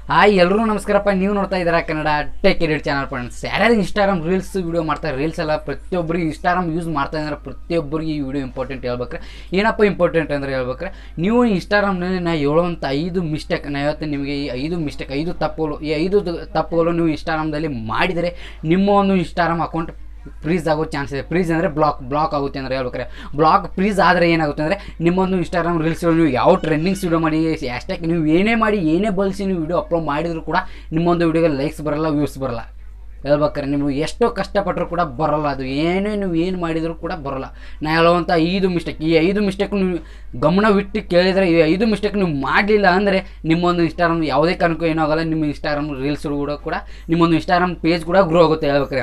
hi ಎಲ್ಲರೂ ನಮಸ್ಕಾರಪ್ಪ ನೀವು ನೋಡ್ತಾ ಇದ್ದೀರಾ Kannada take edit channel friends ಯಾರ್ಯಾರು ಇನ್ಸ್ಟಾಗ್ರಾಮ್ ರೀಲ್ಸ್ ವಿಡಿಯೋ ಮಾಡ್ತಾರೆ ರೀಲ್ಸ್ ಎಲ್ಲ ಪ್ರತಿಯೊಬ್ಬರಿಗೆ ಇನ್ಸ್ಟಾಗ್ರಾಮ್ ಯೂಸ್ ಮಾಡ್ತಾ ಇದ್ದಾರೆ ಪ್ರತಿಯೊಬ್ಬರಿಗೆ ಈ ವಿಡಿಯೋ ಇಂಪಾರ್ಟೆಂಟ್ ಹೇಳ್ಬೇಕ್ರೆ ಏನಪ್ಪ ಇಂಪಾರ್ಟೆಂಟ್ ಅಂದರೆ ಹೇಳ್ಬೇಕ್ರೆ ನೀವು ಇನ್ಸ್ಟಾಗ್ರಾಮ್ನಲ್ಲಿ ನಾ ಹೇಳುವಂಥ ಐದು ಮಿಸ್ಟೇಕ್ ನಾ ಹೇಳ್ತೀನಿ ನಿಮಗೆ ಈ ಐದು ಮಿಸ್ಟೇಕ್ ಐದು ತಪ್ಪುಗಳು ಈ ಐದು ದ- ತಪ್ಪುಗಳು ನೀವು ಇನ್ಸ್ಟಾಗ್ರಾಮ್ದಲ್ಲಿ ಮಾಡಿದರೆ ನಿಮ್ಮ ಒಂದು ಇನ್ಸ್ಟಾಗ್ರಾಮ್ ಅಕೌಂಟ್ ಫ್ರೀಸ್ ಆಗೋ ಚಾನ್ಸ್ ಇದೆ ಫ್ರೀಸ್ ಅಂದರೆ ಬ್ಲಾಕ್ ಬ್ಲಾಕ್ ಆಗುತ್ತೆ ಅಂದರೆ ಹೇಳ್ಬೇಕಾರೆ ಬ್ಲಾಕ್ ಫ್ರೀಸ್ ಆದರೆ ಏನಾಗುತ್ತೆ ಅಂದರೆ ನಿಮ್ಮೊಂದು ಇನ್ಸ್ಟಾಗ್ರಾಮ್ ರೀಲ್ಸ್ಗಳು ನೀವು ಯಾವ ಟ್ರೆಂಡಿಂಗ್ಸ್ ವಿಡಿಯೋ ಮಾಡಿ ಹ್ಯಾಶ್ಟ್ಯಾಗ್ ನೀವು ಏನೇ ಮಾಡಿ ಏನೇ ಬಳಸಿ ನೀವು ವಿಡಿಯೋ ಅಪ್ಲೋಡ್ ಮಾಡಿದರೂ ಕೂಡ ನಿಮ್ಮೊಂದು ವಿಡಿಯೋಗೆ ಲೈಕ್ಸ್ ಬರಲ್ಲ ವ್ಯೂಸ್ ಬರಲ್ಲ ಹೇಳ್ಬೇಕಾರೆ ನೀವು ಎಷ್ಟೋ ಕಷ್ಟಪಟ್ಟರು ಕೂಡ ಬರಲ್ಲ ಅದು ಏನೇ ನೀವು ಏನು ಮಾಡಿದರೂ ಕೂಡ ಬರಲ್ಲ ನಾ ಹೇಳುವಂಥ ಐದು ಮಿಸ್ಟೇಕ್ ಈ ಐದು ಮಿಸ್ಟೇಕ್ ನೀವು ಗಮನವಿಟ್ಟು ಕೇಳಿದರೆ ಈ ಐದು ಮಿಸ್ಟೇಕ್ ನೀವು ಮಾಡಲಿಲ್ಲ ಅಂದರೆ ನಿಮ್ಮೊಂದು ಇನ್ಸ್ಟಾಗ್ರಾಮ್ ಯಾವುದೇ ಕಾರಣಕ್ಕೂ ಏನೂ ಆಗಲ್ಲ ನಿಮ್ಮ ಇನ್ಸ್ಟಾಗ್ರಾಮ್ ರೀಲ್ಸ್ ಕೂಡ ಕೂಡ ನಿಮ್ಮೊಂದು ಇನ್ಸ್ಟಾಗ್ರಾಮ್ ಪೇಜ್ ಕೂಡ ಗ್ರೋ ಆಗುತ್ತೆ ಹೇಳ್ಬೇಕಾರೆ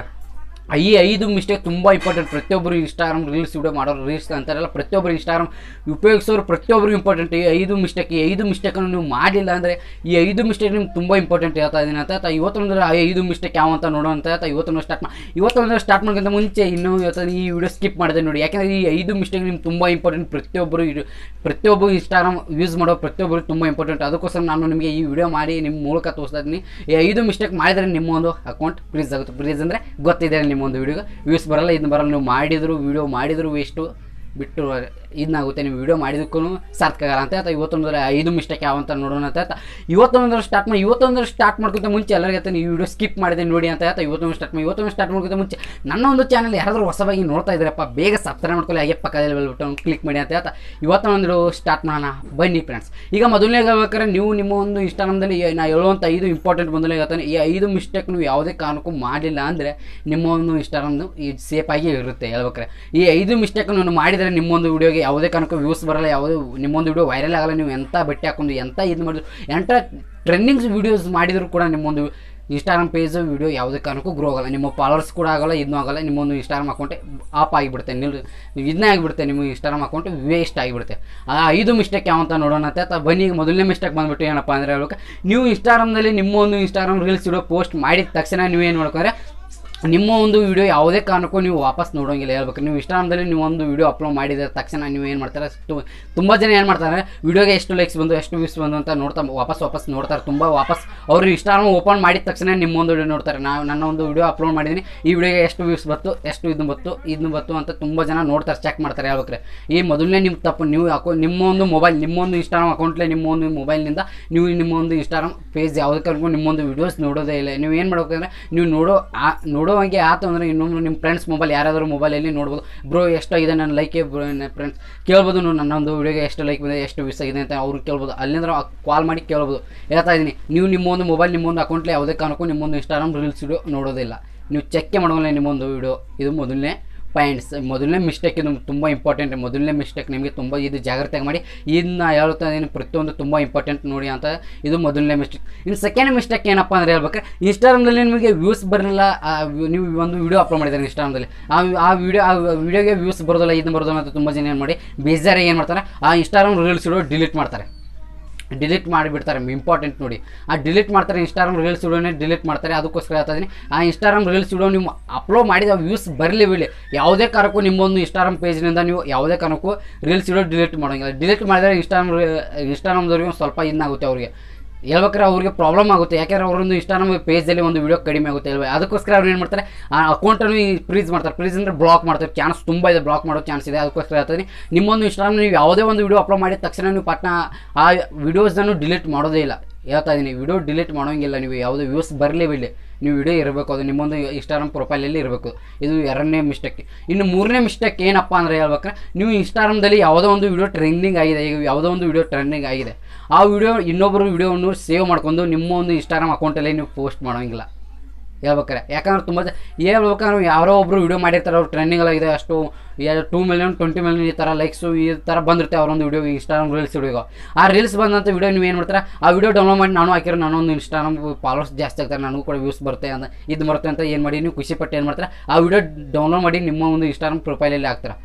ಈ ಐದು ಮಿಸ್ಟೇಕ್ ತುಂಬ ಇಂಪಾರ್ಟೆಂಟ್ ಪ್ರತಿಯೊಬ್ಬರು ಇನ್ಸ್ಟಾಗ್ರಾಮ್ ರೀಲ್ಸ್ ವಿಡಿಯೋ ಮಾಡೋರು ರೀಲ್ಸ್ ಅಂತಾರಲ್ಲ ಪ್ರತಿಯೊಬ್ಬರು ಇನ್ಸ್ಟಾಗ್ರಾಮ್ ಉಪಯೋಗಿಸೋರು ಪ್ರತಿಯೊಬ್ಬರಿಗೂ ಇಂಪಾರ್ಟೆಂಟ್ ಈ ಐದು ಮಿಸ್ಟೇಕ್ ಈ ಐದು ಮಿಸ್ಟೇಕನ್ನು ನೀವು ಮಾಡಿಲ್ಲ ಅಂದರೆ ಈ ಐದು ಮಿಸ್ಟೇಕ್ ನಿಮ್ಗೆ ತುಂಬ ಇಂಪಾರ್ಟೆಂಟ್ ಹೇಳ್ತಾ ಇದ್ದೀನಿ ಅಂತ ಆಯ್ತಾ ಇವತ್ತೊಂದು ಆ ಐದು ಮಿಸ್ಟೇಕ್ ಯಾವ ಅಂತ ನೋಡೋಂತ ಆಯ್ತಾ ಇವತ್ತೊಂದು ಸ್ಟಾರ್ಟ್ ಮಾಡಿ ಇವತ್ತೊಂದು ಸ್ಟಾರ್ಟ್ ಮಾಡೋಕ್ಕಿಂತ ಮುಂಚೆ ಇನ್ನೂ ಇವತ್ತು ಈ ವಿಡಿಯೋ ಸ್ಕಿಪ್ ಮಾಡಿದೆ ನೋಡಿ ಯಾಕೆಂದರೆ ಈ ಐದು ಮಿಸ್ಟೇಕ್ ನಿಮ್ಗೆ ತುಂಬ ಇಂಪಾರ್ಟೆಂಟ್ ಪ್ರತಿಯೊಬ್ಬರು ಇದು ಪ್ರತಿಯೊಬ್ಬರು ಇನ್ಸ್ಟಾಗ್ರಾಮ್ ಯೂಸ್ ಮಾಡೋ ಪ್ರತಿಯೊಬ್ಬರು ತುಂಬ ಇಂಪಾರ್ಟೆಂಟ್ ಅದಕ್ಕೋಸ್ಕರ ನಾನು ನಿಮಗೆ ಈ ವಿಡಿಯೋ ಮಾಡಿ ನಿಮ್ಮ ಮೂಲಕ ತೋರಿಸ್ತಾ ಇದ್ದೀನಿ ಈ ಐದು ಮಿಸ್ಟೇಕ್ ಮಾಡಿದರೆ ನಿಮ್ಮ ಒಂದು ಅಕೌಂಟ್ ಫ್ರೀಸ್ ಆಗುತ್ತೆ ಫ್ರೀಸ್ ಅಂದರೆ ಗೊತ್ತಿದೆ ನಿಮ್ಮ ಒಂದು ವಿಡಿಯೋಗೆ ವ್ಯೂಸ್ ಬರಲ್ಲ ಇದನ್ನ ಬರಲ್ಲ ನೀವು ಮಾಡಿದ್ರು ವಿಡಿಯೋ ಮಾಡಿದ್ರು ವೇಸ್ಟು ಬಿಟ್ಟು ಇದನ್ನಾಗುತ್ತೆ ನೀವು ವಿಡಿಯೋ ಮಾಡಿದಕ್ಕೂ ಸಾರ್ಥಕ ಆಗಲ್ಲ ಅಂತ ಆಯ್ತಾ ಇವತ್ತೊಂದರ ಐದು ಮಿಸ್ಟೇಕ್ ಯಾವ ಅಂತ ನೋಡೋಣ ಅಂತ ಆಯ್ತಾ ಇವತ್ತೊಂದರ ಸ್ಟಾರ್ಟ್ ಮಾಡಿ ಇವತ್ತೊಂದರ ಸ್ಟಾರ್ಟ್ ಮಾಡ್ಕೊಂತ ಮುಂಚೆ ಎಲ್ಲರಿಗೆ ಆಯ್ತಾ ನೀವು ವಿಡಿಯೋ ಸ್ಕಿಪ್ ಮಾಡಿದೆ ನೋಡಿ ಅಂತ ಆಯ್ತಾ ಇವತ್ತೊಂದು ಸ್ಟಾರ್ಟ್ ಮಾಡಿ ಇವತ್ತೊಂದು ಸ್ಟಾರ್ಟ್ ಮಾಡ್ಕೊಂತ ಮುಂಚೆ ನನ್ನ ಒಂದು ಚಾನಲ್ ಯಾರಾದರೂ ಹೊಸವಾಗಿ ನೋಡ್ತಾ ಇದ್ದಾರಪ್ಪ ಬೇಗ ಸಬ್ಸ್ಕ್ರೈಬ್ ಮಾಡ್ಕೊಳ್ಳಿ ಹಾಗೆ ಪಕ್ಕದಲ್ಲಿ ಬೆಲ್ಬಿಟ್ಟು ಕ್ಲಿಕ್ ಮಾಡಿ ಅಂತ ಆಯ್ತಾ ಇವತ್ತೊಂದು ಸ್ಟಾರ್ಟ್ ಮಾಡೋಣ ಬನ್ನಿ ಫ್ರೆಂಡ್ಸ್ ಈಗ ಮೊದಲನೇ ಹೇಳ್ಬೇಕಾದ್ರೆ ನೀವು ನಿಮ್ಮ ಒಂದು ಇನ್ಸ್ಟಾಗ್ರಾಮ್ದಲ್ಲಿ ನಾ ಹೇಳುವಂಥ ಐದು ಇಂಪಾರ್ಟೆಂಟ್ ಮೊದಲನೇ ಹೇಳ್ತಾನೆ ಈ ಐದು ಮಿಸ್ಟೇಕ್ ನೀವು ಯಾವುದೇ ಕಾರಣಕ್ಕೂ ಮಾಡಿಲ್ಲ ಅಂದರೆ ನಿಮ್ಮ ಒಂದು ಇನ್ಸ್ಟಾಗ್ರಾಮ್ದು ಈ ಸೇಫಾಗಿ ಇರುತ್ತೆ ಹೇಳ್ಬೇಕಾರೆ ಈ ಐದು ಮಿಸ್ಟೇಕ್ ನೀವು ಮಾಡಿದರೆ ನಿಮ್ಮೊಂದು ವಿಡಿಯೋಗೆ ಯಾವುದೇ ಕಾರಣಕ್ಕೂ ವ್ಯೂಸ್ ಬರಲ್ಲ ಯಾವುದೇ ನಿಮ್ಮೊಂದು ವಿಡಿಯೋ ವೈರಲ್ ಆಗಲ್ಲ ನೀವು ಎಂಥ ಬಟ್ಟೆ ಹಾಕೊಂಡು ಎಂಥ ಇದು ಮಾಡಿದ್ರು ಎಂಥ ಟ್ರೆಂಡಿಂಗ್ಸ್ ವೀಡಿಯೋಸ್ ಮಾಡಿದರೂ ಕೂಡ ನಿಮ್ಮೊಂದು ಇನ್ಸ್ಟಾಗ್ರಾಮ್ ಪೇಜ್ ವಿಡಿಯೋ ಯಾವುದೇ ಕಾರಣಕ್ಕೂ ಗ್ರೋ ಆಗಲ್ಲ ನಿಮ್ಮ ಫಾಲೋವರ್ಸ್ ಕೂಡ ಆಗಲ್ಲ ಇದನ್ನೂ ಆಗಲ್ಲ ನಿಮ್ಮೊಂದು ಇನ್ಸ್ಟಾಗ್ರಾಮ್ ಅಕೌಂಟೇ ಆಫ್ ಆಗಿಬಿಡುತ್ತೆ ನಿಲ್ ಇದನ್ನೇ ಆಗಿಬಿಡುತ್ತೆ ನಿಮ್ಮ ಇನ್ಸ್ಟಾಗ್ರಾಮ್ ಅಕೌಂಟ್ ವೇಸ್ಟ್ ಆಗಿಬಿಡುತ್ತೆ ಆ ಐದು ಮಿಸ್ಟೇಕ್ ಯಾವ ಅಂತ ನೋಡೋಣ ಅಂತ ಆಯ್ತಾ ಬನ್ನಿ ಈಗ ಮೊದಲನೇ ಮಿಸ್ಟೇಕ್ ಬಂದ್ಬಿಟ್ಟು ಏನಪ್ಪ ಅಂದರೆ ಹೇಳ್ಬೇಕು ನೀವು ಇನ್ಸ್ಟಾಗ್ರಾಮ್ನಲ್ಲಿ ನಿಮ್ಮ ಒಂದು ಇನ್ಸ್ಟಾಗ್ರಾಮ್ ರೀಲ್ಸ್ ವಿಡಿಯೋ ಪೋಸ್ಟ್ ಮಾಡಿದ ತಕ್ಷಣ ನೀವೇನು ಮಾಡ್ಕೊಂಡ್ರೆ ನಿಮ್ಮ ಒಂದು ವಿಡಿಯೋ ಯಾವುದೇ ಕಾರಣಕ್ಕೂ ನೀವು ವಾಪಸ್ ನೋಡೋಂಗಿಲ್ಲ ಹೇಳ್ಬೇಕು ನೀವು ಇನ್ಸ್ಟಾಗ್ರಾಮ್ದಲ್ಲಿ ನೀವು ಒಂದು ವಿಡಿಯೋ ಅಪ್ಲೋಡ್ ಮಾಡಿದ ತಕ್ಷಣ ನೀವು ಏನು ಮಾಡ್ತಾರೆ ತು- ತುಂಬ ಜನ ಏನು ಮಾಡ್ತಾರೆ ವಿಡಿಯೋಗೆ ಎಷ್ಟು ಲೈಕ್ಸ್ ಬಂದು ಎಷ್ಟು ವ್ಯೂಸ್ ಬಂದು ಅಂತ ನೋಡ್ತಾ ವಾಪಸ್ ವಾಪಸ್ ನೋಡ್ತಾರೆ ತುಂಬ ವಾಪಸ್ ಅವರು ಇನ್ಸ್ಟಾಗ್ರಾಮ್ ಓಪನ್ ಮಾಡಿದ ತಕ್ಷಣ ನಿಮ್ಮ ಒಂದು ವಿಡಿಯೋ ನೋಡ್ತಾರೆ ನಾವು ನನ್ನ ಒಂದು ವಿಡಿಯೋ ಅಪ್ಲೋಡ್ ಮಾಡಿದ್ದೀನಿ ಈ ವಿಡಿಯೋಗೆ ಎಷ್ಟು ವ್ಯೂಸ್ ಬತ್ತು ಎಷ್ಟು ಇದು ಬತ್ತು ಇದನ್ನು ಬತ್ತು ಅಂತ ತುಂಬ ಜನ ನೋಡ್ತಾರೆ ಚೆಕ್ ಮಾಡ್ತಾರೆ ಹೇಳ್ಬೇಕ್ರೆ ಈ ಮೊದಲನೇ ನಿಮ್ಮ ತಪ್ಪು ನೀವು ಅಕೌ ನಿಮ್ಮ ಒಂದು ಮೊಬೈಲ್ ನಿಮ್ಮೊಂದು ಇನ್ಸ್ಟಾಗ್ರಾಮ್ ಅಕೌಂಟ್ಲೆ ನಿಮ್ಮ ಒಂದು ಮೊಬೈಲ್ನಿಂದ ನೀವು ನಿಮ್ಮ ಒಂದು ಇನ್ಸ್ಟಾಗ್ರಾಮ್ ಪೇಜ್ ಯಾವುದಕ್ಕೂ ನಿಮ್ಮೊಂದು ವಿಡಿಯೋಸ್ ನೋಡೋದೇ ಇಲ್ಲ ನೀವು ಏನು ಮಾಡ್ಬೇಕಂದ್ರೆ ನೀವು ನೋಡೋ ಆ ನೋಡೋವಂಗೆ ಆಯ್ತು ಅಂದರೆ ಇನ್ನೊಂದು ನಿಮ್ಮ ಫ್ರೆಂಡ್ಸ್ ಮೊಬೈಲ್ ಯಾರಾದರೂ ಮೊಬೈಲಲ್ಲಿ ನೋಡ್ಬೋದು ಬ್ರೋ ಎಷ್ಟಾಗಿದೆ ನನ್ನ ಲೈಕ್ ಫ್ರೆಂಡ್ಸ್ ಕೇಳ್ಬೋದು ನೀವು ನನ್ನೊಂದು ವಿಡಿಯೋಗೆ ಎಷ್ಟು ಲೈಕ್ ಬಂದಿದೆ ಎಷ್ಟು ಮಿಸ್ ಆಗಿದೆ ಅಂತ ಅವ್ರು ಕೇಳ್ಬೋದು ಅಲ್ಲಿಂದ ಕಾಲ್ ಮಾಡಿ ಕೇಳ್ಬೋದು ಹೇಳ್ತಾ ಇದ್ದೀನಿ ನೀವು ನಿಮ್ಮೊಂದು ಮೊಬೈಲ್ ನಿಮ್ಮೊಂದು ಅಕೌಂಟ್ಲಿ ಯಾವುದೇ ಕಾರಣಕ್ಕೂ ನಿಮ್ಮೊಂದು ಇನ್ಸ್ಟಾಗ್ರಾಮ್ ರೀಲ್ಸ್ ವಿಡಿಯೋ ನೋಡೋದಿಲ್ಲ ನೀವು ಚೆಕ್ಕೆ ಮಾಡೋಲ್ಲ ನಿಮ್ಮೊಂದು ವಿಡಿಯೋ ಇದು ಮೊದಲನೇ ಪಾಯಿಂಟ್ಸ್ ಮೊದಲನೇ ಮಿಸ್ಟೇಕ್ ಇದು ತುಂಬ ಇಂಪಾರ್ಟೆಂಟ್ ಮೊದಲನೇ ಮಿಸ್ಟೇಕ್ ನಿಮಗೆ ತುಂಬ ಇದು ಜಾಗ್ರತೆಯಾಗಿ ಮಾಡಿ ಇದನ್ನ ಹೇಳ್ತಾ ಇದ್ದೀನಿ ಪ್ರತಿಯೊಂದು ತುಂಬ ಇಂಪಾರ್ಟೆಂಟ್ ನೋಡಿ ಅಂತ ಇದು ಮೊದಲನೇ ಮಿಸ್ಟೇಕ್ ಇನ್ನು ಸೆಕೆಂಡ್ ಮಿಸ್ಟೇಕ್ ಏನಪ್ಪ ಅಂದರೆ ಹೇಳ್ಬೇಕಾದ್ರೆ ಇನ್ಸ್ಟಾಗ್ರಾಮ್ದಲ್ಲಿ ನಿಮಗೆ ವ್ಯೂಸ್ ಬರಲಿಲ್ಲ ಆ ವಿ- ನೀವು ಒಂದು ವಿಡಿಯೋ ಅಪ್ಲೋಡ್ ಮಾಡಿದ್ದಾರೆ ಇನ್ಸ್ಟಾಗ್ರಾಮ್ದಲ್ಲಿ ಆ ಆ ವಿಡಿಯೋ ಆ ವಿಡಿಯೋಗೆ ವ್ಯೂಸ್ ಬರೋದಿಲ್ಲ ಇದನ್ನ ಬರೋದಿಲ್ಲ ಅಂತ ತುಂಬ ಜನ ಏನು ಮಾಡಿ ಬೇಜಾರಾಗಿ ಏನು ಮಾಡ್ತಾರೆ ಆ ಇನ್ಸ್ಟಾಗ್ರಾಮ್ ರೀಲ್ಸ್ ವಿಡಿಯೋ ಡಿಲೀಟ್ ಮಾಡ್ತಾರೆ ಡಿಲೀಟ್ ಮಾಡಿಬಿಡ್ತಾರೆ ಇಂಪಾರ್ಟೆಂಟ್ ನೋಡಿ ಆ ಡಿಲೀಟ್ ಮಾಡ್ತಾರೆ ಇನ್ಸ್ಟಾಗ್ರಾಮ್ ರೀಲ್ಸ್ ವಿಡಿಯೋನೇ ಡಿಲೀಟ್ ಮಾಡ್ತಾರೆ ಅದಕ್ಕೋಸ್ಕರ ಹೇಳ್ತಾ ಇದ್ದೀನಿ ಆ ಇನ್ಸ್ಟಾಗ್ರಾಮ್ ರೀಲ್ಸ್ ವಿಡಿಯೋ ನೀವು ಅಪ್ಲೋಡ್ ಮಾಡಿದ ವ್ಯೂಸ್ ಬರಲಿ ಬಿಡಿ ಯಾವುದೇ ಕಾರಣಕ್ಕೂ ನಿಮ್ಮೊಂದು ಇನ್ಸ್ಟಾಗ್ರಾಮ್ ಪೇಜ್ನಿಂದ ನೀವು ಯಾವುದೇ ಕಾರಣಕ್ಕೂ ರೀಲ್ಸ್ ವಿಡಿಯೋ ಡಿಲೀಟ್ ಮಾಡೋಂಗಿಲ್ಲ ಡಿಲೀಟ್ ಮಾಡಿದರೆ ಇನ್ಸ್ಟಾಗ್ರಾಮ್ ಇನ್ಸ್ಟಾಗ್ರಾಮ್ದವ್ರಿಗೆ ಒಂದು ಸ್ವಲ್ಪ ಇನ್ನಾಗುತ್ತೆ ಅವ್ರಿಗೆ ಹೇಳ್ಬೇಕಾದ್ರೆ ಅವ್ರಿಗೆ ಪ್ರಾಬ್ಲಮ್ ಆಗುತ್ತೆ ಯಾಕೆಂದ್ರೆ ಅವರೊಂದು ಇನ್ಸ್ಟಾಗ್ರಾಮ್ ಪೇಜಲ್ಲಿ ಒಂದು ವಿಡಿಯೋ ಕಡಿಮೆ ಆಗುತ್ತೆ ಅಲ್ವಾ ಅದಕ್ಕೋಸ್ಕರ ಅವ್ರು ಏನು ಮಾಡ್ತಾರೆ ಆ ಅಕೌಂಟನ್ನು ಫ್ರೀಸ್ ಮಾಡ್ತಾರೆ ಫ್ರೀಸ್ ಅಂದರೆ ಬ್ಲಾಕ್ ಮಾಡ್ತಾರೆ ಚಾನ್ಸ್ ತುಂಬ ಇದೆ ಬ್ಲಾಕ್ ಮಾಡೋ ಚಾನ್ಸ್ ಇದೆ ಅದಕ್ಕೋಸ್ಕರ ಹೇಳ್ತೀನಿ ನಿಮ್ಮೊಂದು ಇನ್ಸ್ಟಾಗ್ರಾಮ್ ನೀವು ಯಾವುದೇ ಒಂದು ವಿಡಿಯೋ ಅಪ್ಲೋಡ್ ಮಾಡಿದ ತಕ್ಷಣ ನೀವು ಪಟ್ನ ಆ ವಿಡಿಯೋಸನ್ನು ಡಿಲೀಟ್ ಮಾಡೋದೇ ಇಲ್ಲ ಹೇಳ್ತಾ ಇದ್ದೀನಿ ವಿಡಿಯೋ ಡಿಲೀಟ್ ಮಾಡೋಂಗಿಲ್ಲ ನೀವು ಯಾವುದೇ ವ್ಯೂಸ್ ಬರಲಿ ಬಿಡಿ ನೀವು ವಿಡಿಯೋ ಇರಬೇಕು ಅದು ನಿಮ್ಮೊಂದು ಇನ್ಸ್ಟಾಗ್ರಾಮ್ ಪ್ರೊಫೈಲಲ್ಲಿ ಇರಬೇಕು ಇದು ಎರಡನೇ ಮಿಸ್ಟೇಕ್ ಇನ್ನು ಮೂರನೇ ಮಿಸ್ಟೇಕ್ ಏನಪ್ಪ ಅಂದರೆ ಹೇಳ್ಬೇಕಾದ್ರೆ ನೀವು ಇನ್ಸ್ಟಾಗ್ರಾಮ್ದಲ್ಲಿ ಯಾವುದೋ ಒಂದು ವಿಡಿಯೋ ಟ್ರೆಂಡಿಂಗ್ ಆಗಿದೆ ಈಗ ಯಾವುದೋ ಒಂದು ವಿಡಿಯೋ ಟ್ರೆಂಡಿಂಗ್ ಆಗಿದೆ ಆ ವಿಡಿಯೋ ಇನ್ನೊಬ್ಬರು ವಿಡಿಯೋವನ್ನು ಸೇವ್ ಮಾಡ್ಕೊಂಡು ನಿಮ್ಮ ಒಂದು ಇನ್ಸ್ಟಾಗ್ರಾಮ್ ಅಕೌಂಟಲ್ಲಿ ನೀವು ಪೋಸ್ಟ್ ಮಾಡೋಂಗಿಲ್ಲ ಹೇಳ್ಬೇಕಾರೆ ಯಾಕಂದ್ರೆ ತುಂಬ ಜ ಹೇಳ್ಬೇಕಂದ್ರೆ ಯಾರೋ ಒಬ್ಬರು ವಿಡಿಯೋ ಮಾಡಿರ್ತಾರೆ ಅವ್ರು ಟ್ರೆಂಡಿಂಗ್ ಆಗಿದೆ ಅಷ್ಟು ಟೂ ಮಿಲಿಯನ್ ಟ್ವೆಂಟಿ ಮಿಲಿಯನ್ ಈ ಥರ ಲೈಕ್ಸು ಈ ಥರ ಬಂದಿರುತ್ತೆ ಅವರೊಂದು ವಿಡಿಯೋ ಇನ್ಸ್ಟಾಗ್ರಾಮ್ ರೀಲ್ಸ್ ವಿಡಿಯೋ ಆ ರೀಲ್ಸ್ ಬಂದಂಥ ವಿಡಿಯೋ ನೀವು ಏನು ಮಾಡ್ತಾರೆ ಆ ವಿಡಿಯೋ ಡೌನ್ಲೋಡ್ ಮಾಡಿ ನಾನು ಹಾಕಿರೋ ನಾನೊಂದು ಇನ್ಸ್ಟಾಗ್ರಾಮ್ ಫಾಲೋವರ್ಸ್ ಜಾಸ್ತಿ ಆಗ್ತಾರೆ ನನಗೂ ಕೂಡ ವ್ಯೂಸ್ ಬರುತ್ತೆ ಅಂತ ಇದು ಬರುತ್ತೆ ಅಂತ ಏನು ಮಾಡಿ ನೀವು ಖುಷಿ ಪಟ್ಟು ಏನು ಮಾಡ್ತಾರೆ ಆ ವಿಡಿಯೋ ಡೌನ್ಲೋಡ್ ಮಾಡಿ ನಿಮ್ಮ ಒಂದು ಇನ್ಸ್ಟಾಗ್ರಾಮ್ ಪ್ರೊಫೈಲಲ್ಲಿ ಹಾಕ್ತಾರೆ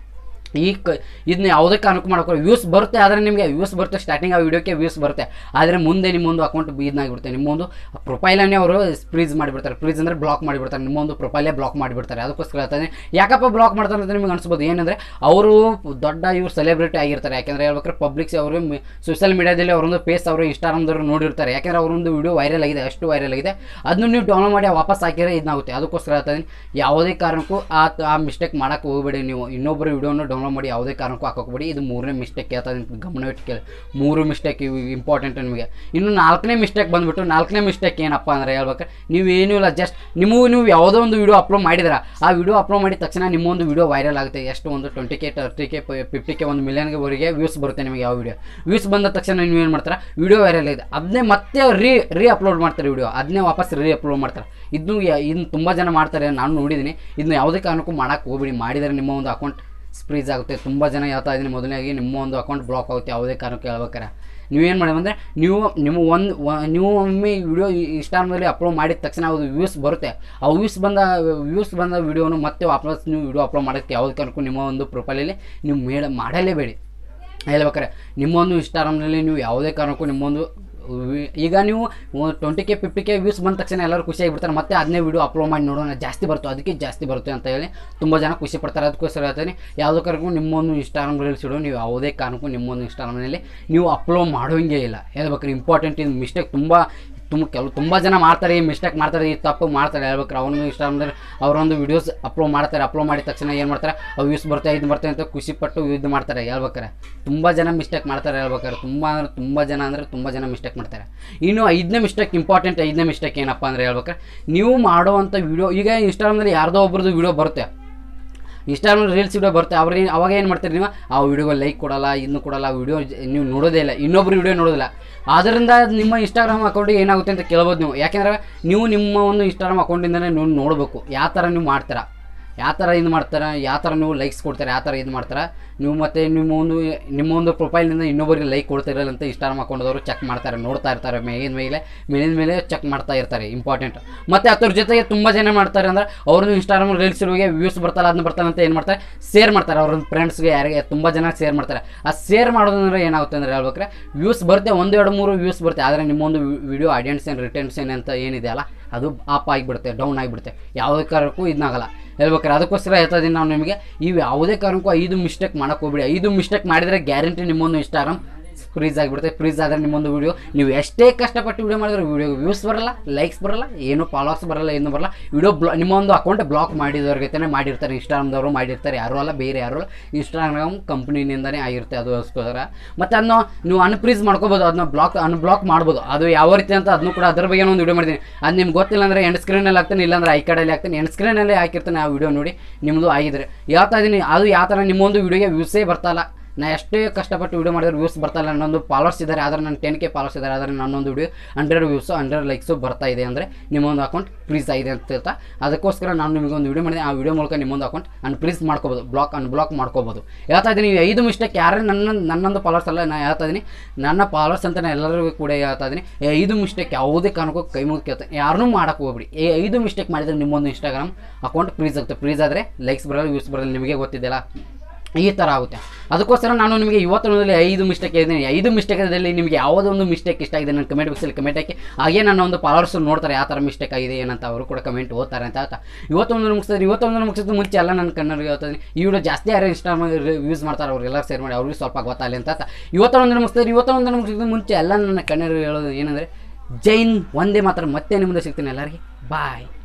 ಈ ಕ ಇದನ್ನ ಯಾವುದೇ ಕಾರಣಕ್ಕೂ ಮಾಡ್ಕೊ ವ್ಯೂಸ್ ಬರುತ್ತೆ ಆದರೆ ನಿಮಗೆ ವ್ಯೂಸ್ ಬರುತ್ತೆ ಸ್ಟಾರ್ಟಿಂಗ್ ಆ ವಿಡಿಯೋಕ್ಕೆ ವ್ಯೂಸ್ ಬರುತ್ತೆ ಆದರೆ ಮುಂದೆ ನಿಮ್ಮೊಂದು ಅಕೌಂಟ್ ಇದನ್ನಾಗಿಬಿಡುತ್ತೆ ನಿಮ್ಮೊಂದು ಪ್ರೊಫೈಲನ್ನೇ ಅವರು ಫ್ರೀಸ್ ಮಾಡಿಬಿಡ್ತಾರೆ ಫ್ರೀಸ್ ಅಂದರೆ ಬ್ಲಾಕ್ ಮಾಡಿಬಿಡ್ತಾರೆ ನಿಮ್ಮೊಂದು ಪ್ರೊಫೈಲೇ ಬ್ಲಾಕ್ ಮಾಡಿಬಿಡ್ತಾರೆ ಅದಕ್ಕೋಸ್ಕರ ಹೇಳ್ತಾನೆ ಯಾಕಪ್ಪ ಬ್ಲಾಕ್ ಮಾಡ್ತಾರೆ ಅಂತ ನಿಮಗೆ ಅನ್ಸ್ಬೋದು ಏನಂದರೆ ಅವರು ದೊಡ್ಡ ಇವ್ರು ಸೆಲೆಬ್ರಿಟಿ ಆಗಿರ್ತಾರೆ ಯಾಕೆಂದರೆ ಹೇಳ್ಬೇಕಾದ್ರೆ ಪಬ್ಲಿಕ್ಸ್ ಅವರು ಸೋಷಿಯಲ್ ಮೀಡಿಯಾದಲ್ಲಿ ಅವರೊಂದು ಪೇಸ್ ಅವರು ಇನ್ಸ್ಟಾಗ್ರಾಮ್ದವರು ನೋಡಿರ್ತಾರೆ ಯಾಕೆಂದರೆ ಅವರೊಂದು ವಿಡಿಯೋ ವೈರಲ್ ಆಗಿದೆ ಅಷ್ಟು ವೈರಲ್ ಆಗಿದೆ ಅದನ್ನು ನೀವು ಡೌನ್ಲೋಡ್ ಮಾಡಿ ವಾಪಸ್ ಹಾಕಿದ್ರೆ ಇದಾಗುತ್ತೆ ಅದಕ್ಕೋಸ್ಕರ ಹೇಳ್ತಾ ಇದೀನಿ ಯಾವುದೇ ಕಾರಣಕ್ಕೂ ಆ ಆ ಮಿಸ್ಟೇಕ್ ಮಾಡೋಕ್ಕೆ ಹೋಗಬೇಡಿ ನೀವು ಇನ್ನೊಬ್ಬರು ವಿಡಿಯೋನ ಡೌನ್ಲೋಡ್ ಮಾಡಿ ಯಾವುದೇ ಕಾರಣಕ್ಕೂ ಹಾಕೋಬೇಡಿ ಇದು ಮೂರನೇ ಮಿಸ್ಟೇಕ್ ಹೇಳ್ತಾ ಇದೀನಿ ಗಮನವಿಟ್ಟು ಕೇಳಿ ಮೂರು ಮಿಸ್ಟೇಕ್ ಇವು ಇಂಪಾರ್ಟೆಂಟ್ ನಿಮಗೆ ಇನ್ನು ನಾಲ್ಕನೇ ಮಿಸ್ಟೇಕ್ ಬಂದುಬಿಟ್ಟು ನಾಲ್ಕನೇ ಮಿಸ್ಟೇಕ್ ಏನಪ್ಪ ಅಂದರೆ ಹೇಳ್ಬೇಕಾದ್ರೆ ನೀವೇನೂ ಇಲ್ಲ ಜಸ್ಟ್ ನಿಮಗೂ ನೀವು ಯಾವುದೋ ಒಂದು ವಿಡಿಯೋ ಅಪ್ಲೋಡ್ ಮಾಡಿದ್ರ ಆ ವಿಡಿಯೋ ಅಪ್ಲೋಡ್ ಮಾಡಿದ ತಕ್ಷಣ ನಿಮ್ಮೊಂದು ವಿಡಿಯೋ ವೈರಲ್ ಆಗುತ್ತೆ ಎಷ್ಟು ಒಂದು twenty K thirty K fifty K ಒಂದು ಮಿಲಿಯನ್ಗೆವರೆಗೆ ವ್ಯೂಸ್ ಬರುತ್ತೆ ನಿಮಗೆ ಯಾವ ವಿಡಿಯೋ ವ್ಯೂಸ್ ಬಂದ ತಕ್ಷಣ ನೀವು ಏನು ಮಾಡ್ತಾರೆ ವಿಡಿಯೋ ವೈರಲ್ ಆಗಿದೆ ಅದನ್ನೇ ಮತ್ತೆ ರೀ ರೀ ಅಪ್ಲೋಡ್ ಮಾಡ್ತಾರೆ ವಿಡಿಯೋ ಅದನ್ನೇ ವಾಪಸ್ ರೀ ಅಪ್ಲೋಡ್ ಮಾಡ್ತಾರೆ ಇದನ್ನು ಇನ್ನು ತುಂಬ ಜನ ಮಾಡ್ತಾರೆ ನಾನು ನೋಡಿದ್ದೀನಿ ಇದನ್ನ ಯಾವುದೇ ಕಾರಣಕ್ಕೂ ಮಾಡೋಕ್ಕೆ ಹೋಗ್ಬಿಡಿ ಮಾಡಿದರೆ ನಿಮ್ಮ ಒಂದು ಅಕೌಂಟ್ ಸ್ಪ್ರೀಸ್ ಆಗುತ್ತೆ ತುಂಬ ಜನ ಹೇಳ್ತಾ ಇದ್ದೀನಿ ಮೊದಲನೇಗೆ ನಿಮ್ಮ ಒಂದು ಅಕೌಂಟ್ ಬ್ಲಾಕ್ ಆಗುತ್ತೆ ಯಾವುದೇ ಕಾರಣಕ್ಕೆ ಹೇಳ್ಬೇಕಾರೆ ನೀವೇನು ಮಾಡಿ ಅಂದರೆ ನೀವು ನಿಮ್ಮ ಒಂದು ನೀವು ಒಮ್ಮೆ ವಿಡಿಯೋ ಇನ್ಸ್ಟಾಗ್ರಾಮಲ್ಲಿ ಅಪ್ಲೋಡ್ ಮಾಡಿದ ತಕ್ಷಣ ಅದು ವ್ಯೂಸ್ ಬರುತ್ತೆ ಆ ವ್ಯೂಸ್ ಬಂದ ವ್ಯೂಸ್ ಬಂದ ವಿಡಿಯೋನು ಮತ್ತೆ ವಾಪಸ್ ನೀವು ವಿಡಿಯೋ ಅಪ್ಲೋಡ್ ಮಾಡೋಕ್ಕೆ ಯಾವುದೇ ಕಾರಣಕ್ಕೂ ನಿಮ್ಮ ಒಂದು ಪ್ರೊಫೈಲಲ್ಲಿ ನೀವು ಮೇಡ ಮಾಡಲೇಬೇಡಿ ಹೇಳ್ಬೇಕಾರೆ ನಿಮ್ಮೊಂದು ಇನ್ಸ್ಟಾಗ್ರಾಮ್ನಲ್ಲಿ ನೀವು ಯಾವುದೇ ಕಾರಣಕ್ಕೂ ನಿಮ್ಮೊಂದು ವಿ- ಈಗ ನೀವು twenty K fifty K views ಬಂದ ತಕ್ಷಣ ಎಲ್ಲರೂ ಖುಷಿಯಾಗಿಬಿಡ್ತಾರೆ ಮತ್ತೆ ಅದನ್ನೇ ವಿಡಿಯೋ ಅಪ್ಲೋಡ್ ಮಾಡಿ ನೋಡೋಣ ಜಾಸ್ತಿ ಬರುತ್ತೆ ಅದಕ್ಕೆ ಜಾಸ್ತಿ ಬರುತ್ತೆ ಅಂತ ಹೇಳಿ ತುಂಬ ಜನ ಖುಷಿ ಪಡ್ತಾರೆ ಅದಕ್ಕೋಸ್ಕರ ಹೇಳ್ತೀನಿ ಯಾವುದೇ ಕಾರಣಕ್ಕೂ ನಿಮ್ಮೊಂದು ಇನ್ಸ್ಟಾಗ್ರಾಮ್ ರೀಲ್ಸ್ ಇಡೋ ನೀವು ಯಾವುದೇ ಕಾರಣಕ್ಕೂ ನಿಮ್ಮೊಂದು ಇನ್ಸ್ಟಾಗ್ರಾಮ್ನಲ್ಲಿ ನೀವು ಅಪ್ಲೋಡ್ ಮಾಡೋಂಗೇ ಇಲ್ಲ ಹೇಳ್ಬೇಕಾದ್ರೆ ಇಂಪಾರ್ಟೆಂಟ್ ಇದು ಮಿಸ್ಟೇಕ್ ತುಂಬ ತುಂಬ ಕೆಲವು ತುಂಬ ಜನ ಮಾಡ್ತಾರೆ ಈ ಮಿಸ್ಟೇಕ್ ಮಾಡ್ತಾರೆ ಈ ತಪ್ಪು ಮಾಡ್ತಾರೆ ಹೇಳ್ಬೇಕಾರೆ ಅವನು ಇನ್ಸ್ಟಾಗ್ರಾಮ್ದಲ್ಲಿ ಅವರೊಂದು ವೀಡಿಯೋಸ್ ಅಪ್ಲೋಡ್ ಮಾಡ್ತಾರೆ ಅಪ್ಲೋಡ್ ಮಾಡಿದ ತಕ್ಷಣ ಏನು ಮಾಡ್ತಾರೆ ಅವು ವ್ಯೂಸ್ ಬರ್ತಾ ಇದು ಬರ್ತಾ ಅಂತ ಖುಷಿ ಪಟ್ಟು ಇದು ಮಾಡ್ತಾರೆ ಹೇಳ್ಬೇಕಾರೆ ತುಂಬ ಜನ ಮಿಸ್ಟೇಕ್ ಮಾಡ್ತಾರೆ ಹೇಳ್ಬೇಕಾರೆ ತುಂಬ ಅಂದ್ರೆ ತುಂಬ ಜನ ಅಂದರೆ ತುಂಬ ಜನ ಮಿಸ್ಟೇಕ್ ಮಾಡ್ತಾರೆ ಇನ್ನು ಐದನೇ ಮಿಸ್ಟೇಕ್ ಇಂಪಾರ್ಟೆಂಟ್ ಐದನೇ ಮಿಸ್ಟೇಕ್ ಏನಪ್ಪ ಅಂದರೆ ಹೇಳ್ಬೇಕಾರೆ ನೀವು ಮಾಡುವಂಥ ವಿಡಿಯೋ ಈಗ ಇನ್ಸ್ಟಾಗ್ರಾಮ್ದಲ್ಲಿ ಯಾರ್ದೋ ಒಬ್ರದ್ದು ವಿಡಿಯೋ ಬರುತ್ತೆ ಇನ್ಸ್ಟಾಗ್ರಾಮ್ ರೀಲ್ಸ್ ವಿಡಿಯೋ ಬರುತ್ತೆ ಅವ್ರಿಗೆ ಅವಾಗ ಏನು ಮಾಡ್ತೀರಿ ನೀವು ಆ ವಿಡಿಯೋಗೆ ಲೈಕ್ ಕೊಡಲ್ಲ ಇನ್ನು ಕೊಡಲ್ಲ ವಿಡಿಯೋ ನೀವು ನೋಡೋದೇ ಇಲ್ಲ ಇನ್ನೊಬ್ರು ವಿಡಿಯೋ ನೋಡೋದಿಲ್ಲ ಆದ್ದರಿಂದ ನಿಮ್ಮ ಇನ್ಸ್ಟಾಗ್ರಾಮ್ ಅಕೌಂಟಿಗೆ ಏನಾಗುತ್ತೆ ಅಂತ ಕೇಳ್ಬೋದು ನೀವು ಯಾಕೆಂದರೆ ನೀವು ನಿಮ್ಮ ಒಂದು ಇನ್ಸ್ಟಾಗ್ರಾಮ್ ಅಕೌಂಟಿಂದನೇ ನೀವು ನೋಡಬೇಕು ಯಾವ ಥರ ನೀವು ಮಾಡ್ತೀರಾ ಯಾವ ಥರ ಇದು ಮಾಡ್ತಾರೆ ಯಾವ ಥರ ನೀವು ಲೈಕ್ಸ್ ಕೊಡ್ತಾರೆ ಯಾವ ಥರ ಇದು ಮಾಡ್ತಾರೆ ನೀವು ಮತ್ತು ನಿಮ್ಮ ಒಂದು ನಿಮ್ಮ ಒಂದು ಪ್ರೊಫೈಲ್ನಿಂದ ಇನ್ನೊಬ್ಬರಿಗೆ ಲೈಕ್ ಕೊಡ್ತಿರಲ್ಲ ಅಂತ ಇನ್ಸ್ಟಾಗ್ರಾಮ್ ಅಕೌಂಟದವರು ಚೆಕ್ ಮಾಡ್ತಾರೆ ನೋಡ್ತಾ ಇರ್ತಾರೆ ಮೇಲಿನ ಮೇಲೆ ಮೇಲಿನ ಮೇಲೆ ಚೆಕ್ ಮಾಡ್ತಾ ಇರ್ತಾರೆ ಇಂಪಾರ್ಟೆಂಟ್ ಮತ್ತು ಅದ್ರ ಜೊತೆಗೆ ತುಂಬ ಜನ ಮಾಡ್ತಾರೆ ಅಂದ್ರೆ ಅವ್ರದ್ದು ಇನ್ಸ್ಟಾಗ್ರಾಮ್ ರೀಲ್ಸ್ ಇರುವಾಗೆ ವ್ಯೂಸ್ ಬರ್ತಾರ ಅದನ್ನ ಬರ್ತಾನೆ ಅಂತ ಏನು ಮಾಡ್ತಾರೆ ಶೇರ್ ಮಾಡ್ತಾರೆ ಅವ್ರ ಫ್ರೆಂಡ್ಸ್ಗೆ ಯಾರಿಗೆ ತುಂಬ ಜನ ಶೇರ್ ಮಾಡ್ತಾರೆ ಆ ಶೇರ್ ಮಾಡೋದಂದ್ರೆ ಏನಾಗುತ್ತೆ ಅಂದರೆ ಹೇಳ್ಬೇಕ್ರೆ ವ್ಯೂಸ್ ಬರುತ್ತೆ ಒಂದು ಎರಡು ಮೂರು ವ್ಯೂಸ್ ಬರುತ್ತೆ ಆದರೆ ನಿಮ್ಮೊಂದು ವಿಡಿಯೋ ಆಡಿಯನ್ಸ್ ಏನು ರಿಟರ್ನ್ಸ್ ಅಂತ ಏನಿದೆ ಅಲ್ಲ ಅದು ಅಪ್ ಆಗಿಬಿಡುತ್ತೆ ಡೌನ್ ಆಗಿಬಿಡುತ್ತೆ ಯಾವುದೇ ಕಾರಣಕ್ಕೂ ಇದನ್ನಾಗಲ್ಲ ಹೇಳ್ಬೇಕಾರೆ ಅದಕ್ಕೋಸ್ಕರ ಹೇಳ್ತಾ ಇದ್ದೀನಿ ನಾವು ನಿಮಗೆ ಇವು ಯಾವುದೇ ಕಾರಣಕ್ಕೂ ಐದು ಮಿಸ್ಟೇಕ್ ಮಾಡೋಕೆ ಹೋಗ್ಬಿಡಿ ಐದು ಮಿಸ್ಟೇಕ್ ಮಾಡಿದರೆ ಗ್ಯಾರಂಟಿ ನಿಮ್ಮೊಂದು ಇನ್ಸ್ಟಾಗ್ರಾಮ್ ಫ್ರೀಸ್ ಆಗಿಬಿಡುತ್ತೆ ಫ್ರೀಸ್ ಆದರೆ ನಿಮ್ಮೊಂದು ವಿಡಿಯೋ ನೀವು ಎಷ್ಟೇ ಕಷ್ಟಪಟ್ಟು ವಿಡಿಯೋ ಮಾಡಿದ್ರೆ ವಿಡಿಯೋ ವ್ಯೂಸ್ ಬರಲ್ಲ ಲೈಕ್ಸ್ ಬರಲ್ಲ ಏನು ಫಾಲೋವರ್ಸ್ ಬರಲ್ಲ ಏನು ಬರಲ್ಲ ವಿಡಿಯೋ ಬ್ಲಾ ನಿಮ್ಮ ಒಂದು ಅಕೌಂಟ್ ಬ್ಲಾಕ್ ಮಾಡಿದವ್ರಿಗೈತೆ ಮಾಡಿರ್ತಾರೆ ಇನ್ಸ್ಟಾಗ್ರಾಮ್ದವರು ಮಾಡಿರ್ತಾರೆ ಯಾರು ಅಲ್ಲ ಬೇರೆ ಯಾರು ಅಲ್ಲ ಇನ್ಸ್ಟಾಗ್ರಾಮ್ ಕಂಪ್ನಿನಿಂದನೇ ಆಗಿರುತ್ತೆ ಅದಕ್ಕೋಸ್ಕರ ಮತ್ತು ಅದನ್ನ ನೀವು ಅನ್ಫ್ರೀಸ್ ಮಾಡ್ಕೋಬೋದು ಅದನ್ನ ಬ್ಲಾಕ್ ಅನ್ಬ್ಲಾಕ್ ಮಾಡ್ಬೋದು ಅದು ಯಾವ ರೀತಿ ಅಂತ ಅದನ್ನು ಕೂಡ ಅದ್ರ ಬಗ್ಗೆ ಒಂದು ವಿಡಿಯೋ ಮಾಡಿದ್ದೀನಿ ಅದು ನಿಮ್ಗೆ ಗೊತ್ತಿಲ್ಲ ಅಂದರೆ ಎಂಡ್ ಸ್ಕ್ರೀನಲ್ಲಿ ಹಾಕ್ತಾನೆ ಇಲ್ಲಾಂದ್ರೆ ಐ ಕಾರ್ಡಲ್ಲಿ ಹಾಕ್ತಾನೆ ಎಂಡ್ ಸ್ಕ್ರೀನಲ್ಲಿ ಹಾಕಿರ್ತಾನೆ ಆ ವಿಡಿಯೋ ನೋಡಿ ನಿಮ್ಮದು ಆಗಿದ್ರೆ ಹೇಳ್ತಾ ಇದ್ದೀನಿ ಅದು ಯಾವ ಥರ ನಿಮ್ಮೊಂದು ವಿಡಿಯೋಗೆ ವ್ಯೂಸೇ ಬರ್ತಲ್ಲ ನಾ ಎಷ್ಟೇ ಕಷ್ಟಪಟ್ಟು ವಿಡಿಯೋ ಮಾಡಿದ್ರೆ ವ್ಯೂಸ್ ಬರ್ತಾ ಇಲ್ಲ ನನ್ನೊಂದು ಫಾಲೋವರ್ಸ್ ಇದ್ದಾರೆ ಆದರೆ ನನ್ನ ಟೆನ್ ಕೆ ಫಾಲೋವರ್ಸ್ ಇದ್ದಾರೆ ಆದರೆ ನನ್ನೊಂದು video hundred views hundred likes ಬರ್ತಾ ಇದೆ ಅಂದರೆ ನಿಮ್ಮೊಂದು ಅಕೌಂಟ್ ಫ್ರೀಸ್ ಆಗಿದೆ ಅಂತ ಹೇಳ್ತಾ ಅದಕ್ಕೋಸ್ಕರ ನಾನು ನಿಮಗೆ ಒಂದು ವಿಡಿಯೋ ಮಾಡಿದೆ ಆ ವಿಡಿಯೋ ಮೂಲಕ ನಿಮ್ಮೊಂದು ಅಕೌಂಟ್ ಅನ್ಫ್ರೀಸ್ ಮಾಡ್ಕೋಬೋದು ಬ್ಲಾಕ್ ಅನ್ಬ್ಲಾಕ್ ಮಾಡ್ಕೋಬೋದು ಹೇಳ್ತಾ ಇದ್ದೀನಿ ಈ ಐದು ಮಿಸ್ಟೇಕ್ ಯಾರೇ ನನ್ನ ನನ್ನೊಂದು ಫಾಲೋವರ್ಸ್ ಅಲ್ಲ ನಾನು ಹೇಳ್ತಾ ಇದ್ದೀನಿ ನನ್ನ ಫಾಲೋವರ್ಸ್ ಅಂತ ನಾನು ಎಲ್ಲರಿಗೂ ಕೂಡ ಹೇಳ್ತಾ ಇದ್ದೀನಿ ಈ ಐದು ಮಿಸ್ಟೇಕ್ ಯಾವುದೇ ಕಾರಣಕ್ಕೂ ಕೈ ಮುಗಿ ಕೇಳ್ತಾರೆ ಯಾರನ್ನೂ ಮಾಡೋಕ್ಕೆ ಹೋಗ್ಬಿಡಿ ಈ ಐದು ಮಿಸ್ಟೇಕ್ ಮಾಡಿದರೆ ನಿಮ್ಮೊಂದು ಇನ್ಸ್ಟಾಗ್ರಾಮ್ ಅಕೌಂಟ್ ಫ್ರೀಸ್ ಆಗುತ್ತೆ ಫ್ರೀಸ್ ಆದರೆ ಲೈಕ್ಸ್ ಬರಲ್ಲ ವ್ಯೂಸ್ ಬರಲ್ಲ ನಿಮಗೆ ಗೊತ್ತಿದೆಯಲ್ಲ ಈ ಥರ ಆಗುತ್ತೆ ಅದಕ್ಕೋಸ್ಕರ ನಾನು ನಿಮಗೆ ಇವತ್ತಿನಲ್ಲಿ ಐದು ಮಿಸ್ಟೇಕ್ ಇದ್ದೀನಿ ಐದು ಮಿಸ್ಟೇಕಲ್ಲಿ ನಿಮಗೆ ಯಾವುದೊಂದು ಮಿಸ್ಟೇಕ್ ಇಷ್ಟ ಆಗಿದೆ ನನ್ನ ಕಮೆಂಟ್ ಬಾಕ್ಸಲ್ಲಿ ಕಮೆಂಟ್ ಹಾಕಿ ಹಾಗೆ ನನ್ನ ಒಂದು ಫಾಲೋವರ್ಸ್ ನೋಡ್ತಾರೆ ಯಾವ ಥರ ಮಿಸ್ಟೇಕ್ ಆಗಿದೆ ಏನಂತ ಅವರು ಕೂಡ ಕಮೆಂಟ್ ಓದ್ತಾರೆ ಅಂತ ಹೇಳ್ತಾ ಇವತ್ತೊಂದು ಮುಗಿಸಿದ್ರೆ ಇವತ್ತೊಂದು ಮುಗಿಸಿದ ಮುಂಚೆ ಎಲ್ಲ ನನ್ನ ಕನ್ನಡಿಗೆ ಹೇಳ್ತೀನಿ ಈ ವಿಡಿಯೋ ಜಾಸ್ತಿ ಯಾರು ಇನ್ಸ್ಟಾಗ್ರಾಮ್ ಯೂಸ್ ಮಾಡ್ತಾರೆ ಅವ್ರಿಗೆಲ್ಲ ಶೇರ್ ಮಾಡಿ ಅವ್ರಿಗೂ ಸ್ವಲ್ಪ ಗೊತ್ತಾಗಲಿ ಅಂತ ಹೇಳ್ತಾ ಇವತ್ತೊಂದು ಮುಗಿಸಿದ್ರೆ ಇವತ್ತೊಂದು ಮುಗಿಸಿದ ಮುಂಚೆ ಎಲ್ಲ ನನ್ನ ಕನ್ನಡ ಹೇಳೋದು ಏನಂದರೆ ಜೈನ್ ಒಂದೇ ಮಾತ್ರ ಮತ್ತೆ ನಿಮ್ಮದು ಸಿಗ್ತೀನಿ ಎಲ್ಲರಿಗೆ ಬಾಯ್